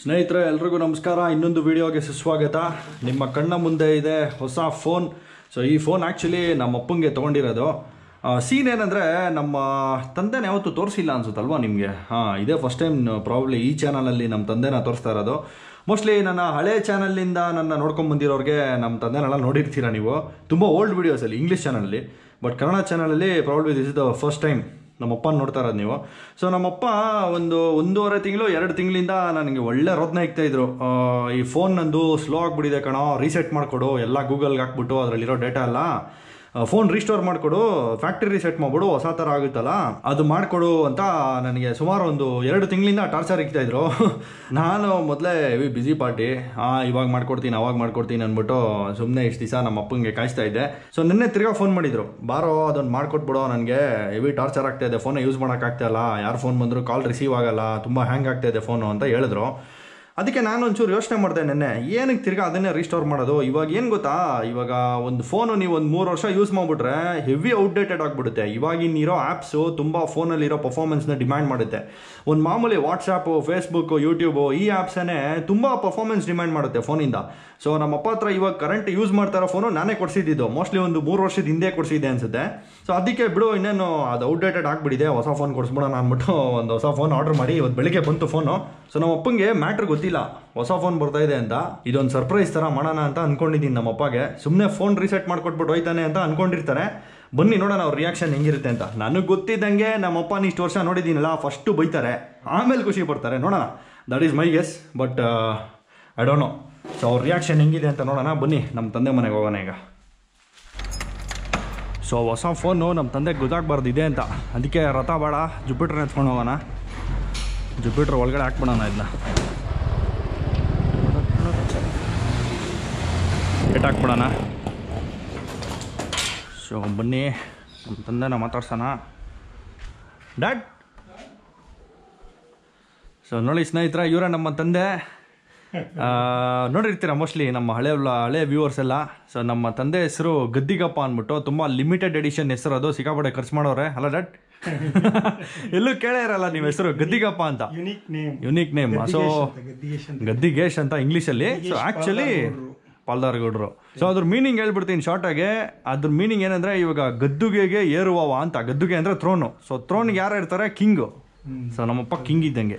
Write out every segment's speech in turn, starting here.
ಸ್ನೇಹಿತರೆ ಎಲ್ರಿಗೂ ನಮಸ್ಕಾರ ಇನ್ನೊಂದು ವಿಡಿಯೋಗೆ ಸುಸ್ವಾಗತ ನಿಮ್ಮ ಕಣ್ಣ ಮುಂದೆ ಇದೆ ಹೊಸ ಫೋನ್ ಸೊ ಈ ಫೋನ್ ಆ್ಯಕ್ಚುಲಿ ನಮ್ಮ ಅಪ್ಪಂಗೆ ತೊಗೊಂಡಿರೋದು ಸೀನ್ ಏನಂದರೆ ನಮ್ಮ ತಂದೆನ ಯಾವತ್ತೂ ತೋರಿಸಿಲ್ಲ ಅನ್ಸುತ್ತಲ್ವಾ ನಿಮಗೆ ಹಾಂ ಇದೇ ಫಸ್ಟ್ ಟೈಮ್ ಪ್ರಾಬ್ಲಿ ಈ ಚಾನಲಲ್ಲಿ ನಮ್ಮ ತಂದೆನ ತೋರಿಸ್ತಾ ಇರೋದು ಮೋಸ್ಟ್ಲಿ ನನ್ನ ಹಳೆ ಚಾನಲ್ನಿಂದ ನನ್ನ ನೋಡ್ಕೊಂಡು ಬಂದಿರೋರಿಗೆ ನಮ್ಮ ತಂದೆನೆಲ್ಲ ನೋಡಿರ್ತೀರ ನೀವು ತುಂಬ ಓಲ್ಡ್ ವೀಡಿಯೋಸಲ್ಲಿ ಇಂಗ್ಲೀಷ್ ಚಾನಲಲ್ಲಿ ಬಟ್ ಕನ್ನಡ ಚಾನಲಲ್ಲಿ probably this is the first time ನಮ್ಮಪ್ಪ ನೋಡ್ತಾ ಇರೋದು ನೀವು ಸೊ ನಮ್ಮಪ್ಪ ಒಂದು ಒಂದೂವರೆ ತಿಂಗಳು ಎರಡು ತಿಂಗಳಿಂದ ನನಗೆ ಒಳ್ಳೆ ರೋದನೆ ಇಕ್ತಾ ಇದ್ರು ಆ, ಈ ಫೋನ್ ನಂದು ಸ್ಲೋ ಆಗಿಬಿಟ್ಟಿದೆ ಕಣೋ ರೀಸೆಟ್ ಮಾಡಿಕೊಡು ಎಲ್ಲ ಗೂಗಲ್ಗೆ ಹಾಕ್ಬಿಟ್ಟು ಅದರಲ್ಲಿರೋ ಡೇಟಾ ಎಲ್ಲ ಫೋನ್ ರೀಸ್ಟೋರ್ ಮಾಡಿಕೊಡು ಫ್ಯಾಕ್ಟ್ರಿ ರೀಸೆಟ್ ಮಾಡ್ಬಿಡು ಹೊಸ ಥರ ಆಗುತ್ತಲ್ಲ ಅದು ಮಾಡಿಕೊಡು ಅಂತ ನನಗೆ ಸುಮಾರು ಒಂದು ಎರಡು ತಿಂಗಳಿಂದ ಟಾರ್ಚರ್ ಇಕ್ತಾ ಇದ್ರು ನಾನು ಮೊದಲೇ ಹೆವಿ ಬ್ಯುಸಿ ಪಾರ್ಟಿ ಆ ಇವಾಗ ಮಾಡ್ಕೊಡ್ತೀನಿ ಅವಾಗ ಮಾಡ್ಕೊಡ್ತೀನಿ ಅಂದ್ಬಿಟ್ಟು ಸುಮ್ಮನೆ ಇಷ್ಟು ದಿವಸ ನಮ್ಮ ಅಪ್ಪಂಗೆ ಕಾಯಿಸ್ತಾ ಇದ್ದೆ ಸೊ ನಿನ್ನೆ ತಿರ್ಗಾ ಫೋನ್ ಮಾಡಿದ್ರು ಬಾರೋ ಅದನ್ನು ಮಾಡ್ಕೊಟ್ಬಿಡೋ ನನಗೆ ಹೆವಿ ಟಾರ್ಚರ್ ಆಗ್ತಾ ಇದೆ ಫೋನೇ ಯೂಸ್ ಮಾಡೋಕ್ಕಾಗ್ತಾ ಇಲ್ಲ ಯಾರು ಫೋನ್ ಬಂದರೂ ಕಾಲ್ ರಿಸೀವ್ ಆಗಲ್ಲ ತುಂಬ ಹ್ಯಾಂಗ್ ಆಗ್ತಾ ಇದೆ ಫೋನು ಅಂತ ಹೇಳಿದ್ರು ಅದಕ್ಕೆ ನಾನು ಒಂಚೂರು ಯೋಚನೆ ಮಾಡಿದೆ ನೆನ್ನೆ ಏನಕ್ಕೆ ತಿರ್ಗಾ ಅದನ್ನೇ ರೀಸ್ಟೋರ್ ಮಾಡೋದು ಇವಾಗ ಏನು ಗೊತ್ತಾ ಇವಾಗ ಒಂದು ಫೋನು ನೀವು ಒಂದು ಮೂರು ವರ್ಷ ಯೂಸ್ ಮಾಡಿಬಿಟ್ರೆ ಹೆವಿ ಔಟ್ಡೇಟೆಡ್ ಆಗಿಬಿಡುತ್ತೆ ಇವಾಗಿನಿರೋ ಆ್ಯಪ್ಸು ತುಂಬ ಫೋನಲ್ಲಿರೋ ಪರ್ಫಾರ್ಮೆನ್ಸ್ನ ಡಿಮ್ಯಾಂಡ್ ಮಾಡುತ್ತೆ ಒಂದು ಮಾಮೂಲಿ ವಾಟ್ಸಾಪು ಫೇಸ್ಬುಕ್ಕು ಯೂಟ್ಯೂಬು ಈ ಆ್ಯಪ್ಸೇ ತುಂಬ ಪರ್ಫಾರ್ಮೆನ್ಸ್ ಡಿಮ್ಯಾಂಡ್ ಮಾಡುತ್ತೆ ಫೋನಿಂದ ಸೊ ನಮ್ಮ ಅಪ್ಪ ಹತ್ರ ಇವಾಗ ಕರೆಂಟ್ ಯೂಸ್ ಮಾಡ್ತಾ ಇರೋ ಫೋನು ನಾನೇ ಕೊಡಿಸಿದ್ದು ಮೋಸ್ಟ್ಲಿ ಒಂದು ಮೂರು ವರ್ಷದ ಹಿಂದೆ ಕೊಡಿಸಿದ್ದೆ ಅನ್ಸುತ್ತೆ ಸೊ ಅದಕ್ಕೆ ಬಿಡು ಇನ್ನೇನು ಅದು ಔಟ್ಡೇಟೆಡ್ ಆಗಿಬಿಟ್ಟಿದೆ ಹೊಸ ಫೋನ್ ಕೊಡಿಸ್ಬಿಡೋಣ ಅಂದ್ಬಿಟ್ಟು ಒಂದು ಹೊಸ ಫೋನ್ ಆರ್ಡರ್ ಮಾಡಿ ಇವತ್ತು ಬೆಳಿಗ್ಗೆ ಬಂತು ಫೋನು ಸೊ ನಮ್ಮ ಅಪ್ಪಂಗೆ ಮ್ಯಾಟ್ರ್ ಗೊತ್ತಿಲ್ಲ ಹೊಸ ಫೋನ್ ಬರ್ತಾ ಇದೆ ಅಂತ ಇದೊಂದು ಸರ್ಪ್ರೈಸ್ ಥರ ಮಾಡೋಣ ಅಂತ ಅನ್ಕೊಂಡಿದ್ದೀನಿ ನಮ್ಮ ಅಪ್ಪಗೆ ಸುಮ್ಮನೆ ಫೋನ್ ರೀಸೆಟ್ ಮಾಡ್ಕೊಟ್ಬಿಟ್ಟು ಹೋಯ್ತಾನೆ ಅಂತ ಅನ್ಕೊಂಡಿರ್ತಾರೆ ಬನ್ನಿ ನೋಡೋಣ ಅವ್ರ ರಿಯಾಕ್ಷನ್ ಹೆಂಗಿರುತ್ತೆ ಅಂತ ನನಗೆ ಗೊತ್ತಿದ್ದಂಗೆ ನಮ್ಮ ಅಪ್ಪನ ಇಷ್ಟು ವರ್ಷ ನೋಡಿದ್ದೀನಲ್ಲ ಫಸ್ಟು ಬೈತಾರೆ ಆಮೇಲೆ ಖುಷಿ ಪಡ್ತಾರೆ ನೋಡೋಣ that is my guess but I don't know so ಅವ್ರ ರಿಯಾಕ್ಷನ್ ಹೆಂಗಿದೆ ಅಂತ ನೋಡೋಣ ಬನ್ನಿ ನಮ್ಮ ತಂದೆ ಮನೆಗೆ ಹೋಗೋಣ ಈಗ ಸೊ ಹೊಸ ಫೋನು ನಮ್ಮ ತಂದೆಗೆ ಗೊತ್ತಾಗಬಾರ್ದು ಇದೆ ಅಂತ ಅದಕ್ಕೆ ರಥ ಬೇಡ ಜುಪಿಟ್ರ್ ಎತ್ಕೊಂಡು ಹೋಗೋಣ ಜುಪಿಟ್ರ್ ಒಳಗಡೆ ಹಾಕ್ಬಿಡೋಣ ಇದನ್ನ ಕೆಟ್ಟಾಕ್ಬಿಡೋಣ ಸೊ ಬನ್ನಿ ನಮ್ಮ ತಂದೆನ ಮಾತಾಡ್ಸೋಣ ಡ್ಯಾಡ್ ಸೊ ನೋಡಿ ಸ್ನೇಹಿತರ ಇವರೇ ನಮ್ಮ ತಂದೆ ಆ, ನೋಡಿರ್ತೀರ ಮೋಸ್ಟ್ಲಿ ನಮ್ಮ ಹಳೆ ಹಳೆ ವ್ಯೂವರ್ಸ್ ಎಲ್ಲ ಸೊ ನಮ್ಮ ತಂದೆ ಹೆಸರು ಗದ್ದಿಗಪ್ಪ ಅಂದ್ಬಿಟ್ಟು ತುಂಬ ಲಿಮಿಟೆಡ್ ಎಡಿಷನ್ ಹೆಸರು ಅದು ಸಿಕ್ಕಾಪಟ್ಟೆ ಖರ್ಚು ಮಾಡೋರೆ ಅಲ್ಲ ಡ್ಯಾಡ್ ಎಲ್ಲೂ ಕೇಳೇ ಇರಲ್ಲ ನಿಮ್ಮ ಹೆಸರು ಗದ್ದಿಗಪ್ಪ ಅಂತ unique name unique name so Gaddigesh ಅಂತ ಗದ್ದಿಗೇಶ್ ಅಂತ ಇಂಗ್ಲೀಷಲ್ಲಿ ಸೊ ಆ್ಯಕ್ಚುಲಿ ಪಾಲ್ದಾರ್ಗೌಡ್ರು ಸೊ ಅದ್ರ ಮೀನಿಂಗ್ ಹೇಳ್ಬಿಡ್ತೀನಿ ಶಾರ್ಟಾಗೆ ಅದ್ರ ಮೀನಿಂಗ್ ಏನಂದ್ರೆ ಇವಾಗ ಗದ್ದುಗೆಗೆ ಏರುವವ ಅಂತ ಗದ್ದುಗೆ ಅಂದ್ರೆ ಥ್ರೋನು ಸೊ ಥ್ರೋನ್ಗೆ ಯಾರು ಇರ್ತಾರೆ ಕಿಂಗು ಸೊ ನಮ್ಮಪ್ಪ ಕಿಂಗ್ ಇದ್ದಂಗೆ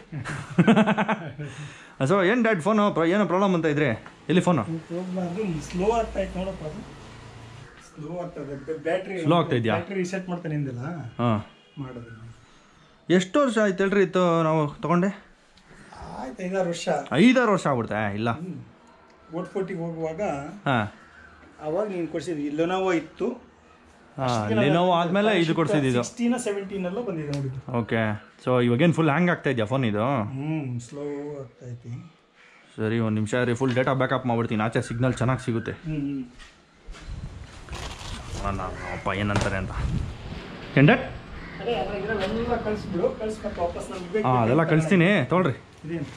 ಸೊ ಏನು ಡ್ಯಾಡ್ ಫೋನು ಏನೋ ಪ್ರಾಬ್ಲಮ್ ಅಂತ ಇದ್ರೆ ಎಲ್ಲಿ ಫೋನು ಅದು ಸ್ಲೋ ಆಗ್ತಾ ಇತ್ತು ನೋಡಪ್ಪ ಅದು ಸ್ಲೋ ಆಗ್ತದೆ ಬ್ಯಾಟ್ರಿ Slow ಆಗ್ತಾ ಇದ್ಯಾ? ಬ್ಯಾಟ್ರಿ ರಿಸೆಟ್ ಮಾಡ್ತಾನೆ ಇಂದಲ್ಲ ಹಾಂ ಮಾಡೋದು ಎಷ್ಟು ವರ್ಷ ಆಯ್ತು ಹೇಳ್ರಿ ಇತ್ತು ನಾವು ತಗೊಂಡೆ ಆಯ್ತು ಐದಾರು ವರ್ಷ ಐದಾರು ವರ್ಷ ಆಗ್ಬಿಡ್ತಾ ಇಲ್ಲ ಓಟ್ ಫೋರ್ಟಿಗೆ ಹೋಗುವಾಗ ಹಾಂ ಅವಾಗ ನೀನು ಕೊಡ್ಸಿದ್ವಿ ಲೆನೋವೋ ಇತ್ತು ಹಾಂ ಲಿನೋವೋ ಆದಮೇಲೆ ಇದು ಕೊಡ್ಸಿದ್ದು ಸಿಕ್ಸ್ಟೀನ ಸೆವೆಂಟೀನ್ ಎಲ್ಲ ಬಂದಿದೆ ನೋಡಿದ್ದು ಓಕೆ ಸೊ ಇವಾಗೇನು ಫುಲ್ ಹ್ಯಾಂಗ್ ಆಗ್ತಾ ಇದೆಯಾ ಫೋನ್ ಇದು ಹ್ಞೂ ಸ್ಲೋ ಆಗ್ತಾ ಐತಿ ಸರಿ ಒಂದು ನಿಮಿಷ ರೀ ಫುಲ್ ಡೇಟಾ ಬ್ಯಾಕಪ್ ಮಾಡ್ಬಿಡ್ತೀನಿ ಆಚೆ ಸಿಗ್ನಲ್ ಚೆನ್ನಾಗಿ ಸಿಗುತ್ತೆ ಹ್ಞೂ ನಾನು ಅಪ್ಪ ಏನಂತಾರೆ ಅಂತ ಏನ್ ಡಾಡ್ ಅದೇ ಅದ್ರ ಇದ್ರಲ್ಲೆಲ್ಲ ಕಳಿಸ್ಬಿಡು ಕಳಿಸ್ಬೇಕು ವಾಪಸ್ ನಮ್ಗೆ ಹಾಂ ಅದೆಲ್ಲ ಕಳಿಸ್ತೀನಿ ತೊಗೊಳ್ರಿ ಇದೇನು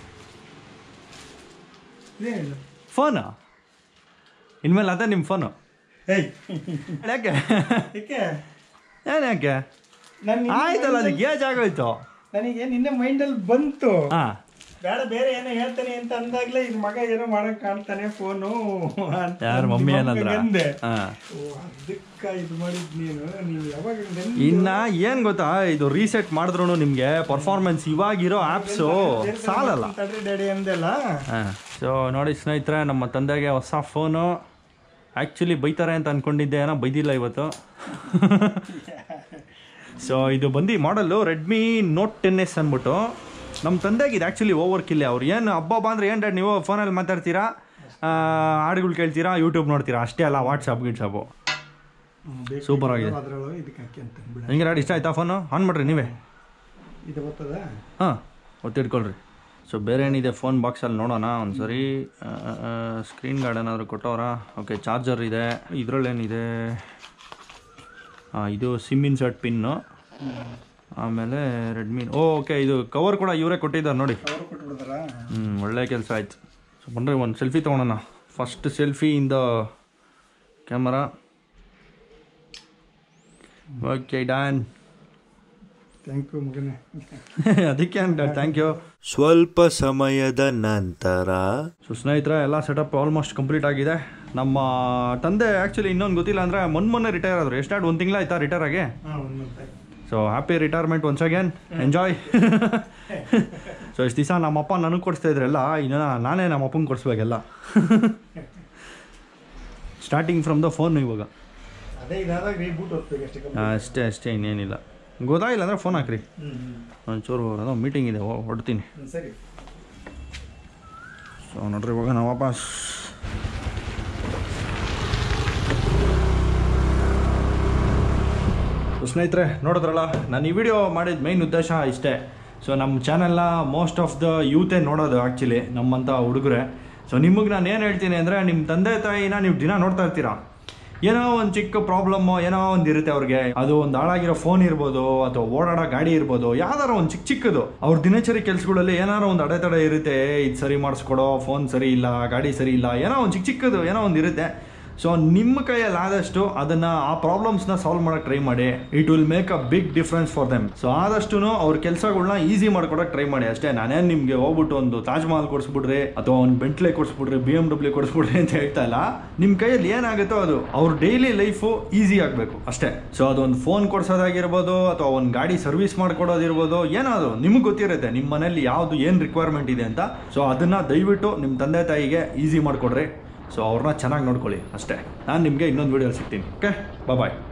ಇದೇನಿಲ್ಲ ಫೋನು ಇನ್ಮೇಲೆ ಅದೇ ನಿಮ್ಮ ಫೋನು ಏಯ್ ಯಾಕೆ ಏಕೆ ಏನು ಯಾಕೆ ನಾನು ಆಯ್ತಲ್ಲ ಅದಕ್ಕೆ ಏಜ್ ಆಗೋಯ್ತು ನನಗೆ ನಿನ್ನೆ ಮೈಂಡಲ್ಲಿ ಬಂತು ಹಾಂ ಬೇಡ ಬೇರೆ ಏನೋ ಹೇಳ್ತಾನೆ ಅಂತ ಅಂದಾಗ್ಲೇ ಇದು ಮಗ ಏನೋ ಮಾಡಕ್ ಕಾಣ್ತಾನೆ ಫೋನು ಅಂತ ಯಾರು ಮಮ್ಮಿ ನಿಮ್ಮ ಏನಂದ್ರ ಅಪ್ಪಗೆ ಅಂದೆ ಹಾಂ ಓ ಅದಕ್ಕ ಇದು ಮಾಡಿದ್ ನೀನು ನೀವು ಯಾವಾಗ ನೆನ್ಪು- ಇನ್ನ ಏನು ಗೊತ್ತಾ ಇದು ರೀಸೆಟ್ ಮಾಡಿದ್ರು ನಿಮಗೆ ಪರ್ಫಾರ್ಮೆನ್ಸ್ ಇವಾಗಿರೋ ಆ್ಯಪ್ಸು ಸಾಲಲ್ಲ ತಡ್ರಿ ಡ್ಯಾಡಿ ಅಂದೆಲ್ಲ ಹಾಂ ಸೊ ನೋಡಿ ಸ್ನೇಹಿತರೆ ನಮ್ಮ ತಂದೆಗೆ ಹೊಸ ಫೋನು ಆ್ಯಕ್ಚುಲಿ ಬೈತಾರೆ ಅಂತ ಅಂದ್ಕೊಂಡಿದ್ದೆ ಏನೋ ಬೈದಿಲ್ಲ ಇವತ್ತು ಸೊ ಇದು ಬಂದು ಮಾಡಲ್ಲು ರೆಡ್ಮಿ ನೋಟ್ ಟೆನ್ ಎಸ್ ಅಂದ್ಬಿಟ್ಟು ನಮ್ಮ ತಂದೆಗೆ ಇದು ಆ್ಯಕ್ಚುಲಿ ಓವರ್ ಕಿಲ್ಲೆ ಅವ್ರು ಏನು ಹಬ್ಬ ಹಬ್ಬ ಅಂದರೆ ಏನು ನೀವು ಫೋನಲ್ಲಿ ಮಾತಾಡ್ತೀರಾ ಆ, ಹಾಡುಗಳು ಕೇಳ್ತೀರಾ ಯೂಟ್ಯೂಬ್ ನೋಡ್ತೀರಾ ಅಷ್ಟೇ ಅಲ್ಲ ವಾಟ್ಸಪ್ ಗಿಟ್ಸಪ್ಪು ಹ್ಮ್, ಬೇಕು. ಸೂಪರ್ ಆಗಿದೆ ಅದ್ರೊಳಗೆ ಇದಕ್ಕೆ ಹಾಕಿ ಅಂತ ಬಿಡ ಹೆಂಗೆ ರಾಡ್ ಇಷ್ಟ ಆಯ್ತಾ ಫೋನು ಆನ್ ಮಾಡ್ರಿ ನೀವೇ ಇದು ಬರ್ತದ ಹಾಂ ಒತ್ತಿಡ್ಕೊಳ್ರಿ ಸೊ ಬೇರೆ ಏನಿದೆ ಫೋನ್ ಬಾಕ್ಸಲ್ಲಿ ನೋಡೋಣ ಒಂದು ಸರಿ ಸ್ಕ್ರೀನ್ ಗಾರ್ಡ್ ಏನಾದರೂ ಕೊಟ್ಟವ್ರಾ ಓಕೆ ಚಾರ್ಜರ್ ಇದೆ ಇದರಲ್ಲೇನಿದೆ ಹಾಂ ಇದು ಸಿಮ್ ಇನ್ಸರ್ಟ್ ಪಿನ್ನು ಆಮೇಲೆ ರೆಡ್ಮಿ ಓಕೆ ಇದು ಕವರ್ ಕೂಡ ಇವರೇ ಕೊಟ್ಟಿದ್ದಾರೆ ನೋಡಿ ಅವರು ಕೊಟ್ಬಿಡ್ತಾರ ಹ್ಞೂ ಒಳ್ಳೆ ಕೆಲಸ ಆಯ್ತು ಸೊ ಬನ್ರಿ ಒಂದು ಸೆಲ್ಫಿ ತೊಗೊಳೋಣ first selfie in the camera okay done thank you ಮಗನೇ ಅದಕ್ಕೆ ಥ್ಯಾಂಕ್ ಯು ಸ್ವಲ್ಪ ಸಮಯದ ನಂತರ ಸೊ ಸ್ನೇಹಿತರೆ ಎಲ್ಲ ಸೆಟಪ್ ಆಲ್ಮೋಸ್ಟ್ ಕಂಪ್ಲೀಟ್ ಆಗಿದೆ ನಮ್ಮ ತಂದೆ ಆ್ಯಕ್ಚುಲಿ ಇನ್ನೊಂದು ಗೊತ್ತಿಲ್ಲ ಅಂದರೆ ಮೊನ್ನೆ ಮೊನ್ನೆ ರಿಟೈರ್ ಆದರು ಎಷ್ಟಾಡ್ ಒಂದು ತಿಂಗಳಾಯ್ತಾ ರಿಟೈರ್ ಆಗಿ ಹಾಂ ಒಂದು so happy retirement once again enjoy so ಇಷ್ಟು ದಿವಸ ನಮ್ಮಪ್ಪ ನನಗೆ ಕೊಡಿಸ್ತಾ ಇದ್ರಲ್ಲ ಇನ್ನು ನಾನೇ ನಮ್ಮ ಅಪ್ಪಂಗೆ ಕೊಡಿಸ್ಬೇಕೆಲ್ಲ ಸ್ಟಾರ್ಟಿಂಗ್ ಫ್ರಮ್ ದ ಫೋನ್ ಇವಾಗ ಅದೇ ಇದಾದಾಗ ರೀಬೂಟ್ ಹೋಗ್ಬೇಕು ಅಷ್ಟೇ ಆ, ಅಷ್ಟೇ ಅಷ್ಟೇ ಇನ್ನೇನಿಲ್ಲ ಗೊತ್ತಾಗಿಲ್ಲ ಅಂದರೆ ಫೋನ್ ಹಾಕ್ರಿ ಹ್ಞೂ ಒಂಚೂರು ಅದೋ ಮೀಟಿಂಗ್ ಇದೆ ಹೊ- ಹೊರಡ್ತೀನಿ ಹ್ಞೂ ಸರಿ ಸೊ ನೋಡ್ರಿ ಇವಾಗ ನಾವು ವಾಪಸ್ ಸೊ ಸ್ನೇಹಿತರೆ ನೋಡಿದ್ರಲ್ಲ ನಾನು ಈ ವಿಡಿಯೋ ಮಾಡಿದ ಮೈನ್ ಉದ್ದೇಶ ಇಷ್ಟೇ ಸೊ ನಮ್ಮ ಚಾನೆಲ್ನ ಮೋಸ್ಟ್ ಆಫ್ ದ ಯೂತೇ ನೋಡೋದು ಆ್ಯಕ್ಚುಲಿ ನಮ್ಮಂಥ ಹುಡುಗರೆ ಸೊ ನಿಮಗೆ ನಾನು ಏನು ಹೇಳ್ತೀನಿ ಅಂದರೆ ನಿಮ್ಮ ತಂದೆ ತಾಯಿನ ನೀವು ದಿನ ನೋಡ್ತಾ ಇರ್ತೀರಾ ಏನೋ ಒಂದು ಚಿಕ್ಕ ಪ್ರಾಬ್ಲಮ್ಮು ಏನೋ ಒಂದು ಇರುತ್ತೆ ಅವ್ರಿಗೆ ಅದು ಒಂದು ಹಾಳಾಗಿರೋ ಫೋನ್ ಇರ್ಬೋದು ಅಥವಾ ಓಡಾಡೋ ಗಾಡಿ ಇರ್ಬೋದು ಯಾವ್ದಾರ ಒಂದು ಚಿಕ್ಕ ಚಿಕ್ಕದು ಅವ್ರ ದಿನಚರಿ ಕೆಲಸಗಳಲ್ಲಿ ಏನಾರೋ ಒಂದು ಅಡೆತಡೆ ಇರುತ್ತೆ ಇದು ಸರಿ ಮಾಡಿಸ್ಕೊಡೋ ಫೋನ್ ಸರಿ ಇಲ್ಲ ಗಾಡಿ ಸರಿ ಇಲ್ಲ ಏನೋ ಒಂದು ಚಿಕ್ಕ ಚಿಕ್ಕದು ಏನೋ ಒಂದು ಇರುತ್ತೆ ಸೊ ನಿಮ್ಮ ಕೈಯಲ್ಲಿ ಆದಷ್ಟು ಅದನ್ನ ಆ ಪ್ರಾಬ್ಲಮ್ಸ್ನ ಸಾಲ್ವ್ ಮಾಡಕ್ಕೆ ಟ್ರೈ ಮಾಡಿ it will make a big difference for them so ಆದಷ್ಟು ಅವ್ರ ಕೆಲಸಗಳನ್ನ ಈಸಿ ಮಾಡ್ಕೊಡಕ್ಕೆ ಟ್ರೈ ಮಾಡಿ ಅಷ್ಟೇ ನಾನೇನು ನಿಮಗೆ ಹೋಗ್ಬಿಟ್ಟು ಒಂದು ತಾಜ್ ಮಹಲ್ ಕೊಡಿಸ್ಬಿಡ್ರಿ ಅಥವಾ ಒಂದು ಬೆಂಟ್ಲೆ ಕೊಡಿಸ್ಬಿಡ್ರಿ ಬಿ ಎಮ್ ಡಬ್ಲ್ಯೂ ಕೊಡಿಸ್ಬಿಡ್ರಿ ಅಂತ ಹೇಳ್ತಾ ಇಲ್ಲ ನಿಮ್ಮ ಕೈಯಲ್ಲಿ ಏನಾಗುತ್ತೋ ಅದು ಅವ್ರ ಡೈಲಿ ಲೈಫು ಈಸಿ ಆಗಬೇಕು ಅಷ್ಟೇ ಸೊ ಅದೊಂದು ಫೋನ್ ಕೊಡ್ಸೋದಾಗಿರ್ಬೋದು ಅಥವಾ ಒಂದು ಗಾಡಿ ಸರ್ವಿಸ್ ಮಾಡ್ಕೊಡೋದಿರ್ಬೋದು ಏನೋ ಅದು ನಿಮಗೆ ಗೊತ್ತಿರುತ್ತೆ ನಿಮ್ಮ ಮನೇಲಿ ಯಾವುದು ಏನು ರಿಕ್ವೈರ್ಮೆಂಟ್ ಇದೆ ಅಂತ ಸೊ ಅದನ್ನ ದಯವಿಟ್ಟು ನಿಮ್ಮ ತಂದೆ ತಾಯಿಗೆ ಈಸಿ ಮಾಡಿಕೊಡ್ರಿ ಸೊ ಅವ್ರನ್ನ ಚೆನ್ನಾಗಿ ನೋಡ್ಕೊಳ್ಳಿ ಅಷ್ಟೇ ನಾನು ನಿಮಗೆ ಇನ್ನೊಂದು ವೀಡಿಯೋ ಸಿಗ್ತೀನಿ ಓಕೆ ಬಾಯ್